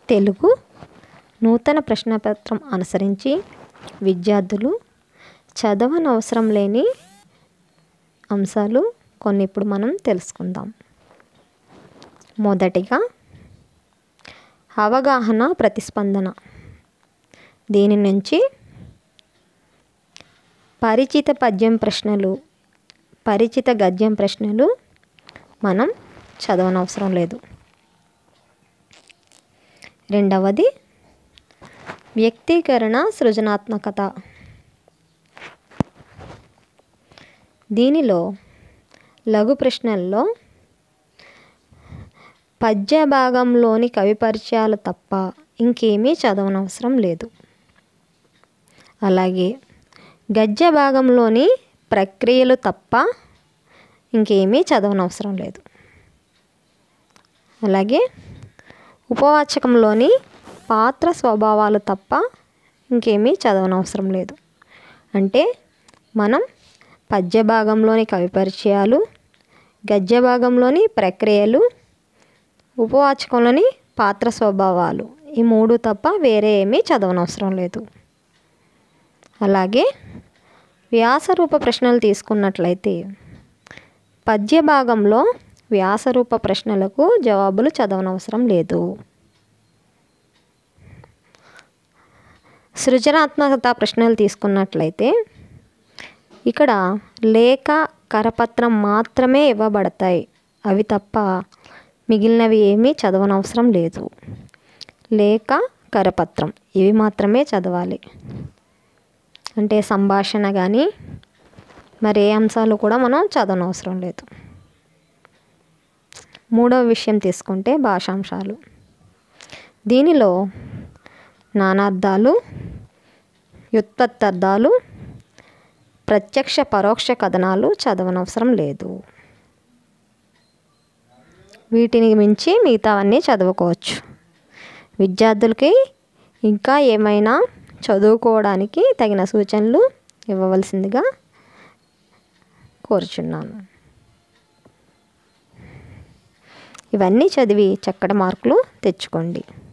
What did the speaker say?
తెలుగు నూతన ప్రశ్నపత్రం అనుసరించి విద్యార్థులు చదవనవసరం లేని అంశాలు కొన్ని ఇప్పుడు మనం తెలుసుకుందాం మొదటిగా అవగాహన ప్రతిస్పందన దీని నుంచి పరిచిత పద్యం ప్రశ్నలు పరిచిత గద్యం ప్రశ్నలు మనం చదవనవసరం లేదు రెండవది వ్యక్తీకరణ సృజనాత్మకత దీనిలో లఘు ప్రశ్నల్లో పద్య భాగంలోని కవి పరిచయాలు తప్ప ఇంకేమీ చదవనవసరం లేదు అలాగే గద్య భాగంలోని ప్రక్రియలు తప్ప ఇంకేమీ చదవనవసరం లేదు అలాగే ఉపవాచకంలోని పాత్ర స్వభావాలు తప్ప ఇంకేమీ చదవనవసరం లేదు అంటే మనం పద్య భాగంలోని కవి పరిచయాలు గద్య భాగంలోని ప్రక్రియలు ఉపవాచకంలోని పాత్ర స్వభావాలు ఈ మూడు తప్ప వేరే ఏమీ చదవనవసరం లేదు అలాగే వ్యాసరూప ప్రశ్నలు తీసుకున్నట్లయితే పద్య భాగంలో వ్యాసరూప ప్రశ్నలకు జవాబులు చదవనవసరం లేదు సృజనాత్మకత ప్రశ్నలు తీసుకున్నట్లయితే ఇక్కడ లేఖ కరపత్రం మాత్రమే ఇవ్వబడతాయి అవి తప్ప మిగిలినవి ఏమీ చదవనవసరం లేదు లేఖ కరపత్రం ఇవి మాత్రమే చదవాలి అంటే సంభాషణ కానీ మరి ఏ అంశాలు కూడా మనం చదవనవసరం లేదు మూడవ విషయం తీసుకుంటే భాషాంశాలు దీనిలో నానార్థాలు వ్యుత్పత్తర్థాలు ప్రత్యక్ష పరోక్ష కథనాలు చదవనవసరం లేదు వీటిని మించి మిగతావన్నీ చదువుకోవచ్చు విద్యార్థులకి ఇంకా ఏమైనా చదువుకోవడానికి తగిన సూచనలు ఇవ్వవలసిందిగా కోరుచున్నాను ఇవన్నీ చదివి చక్కటి మార్కులు తెచ్చుకోండి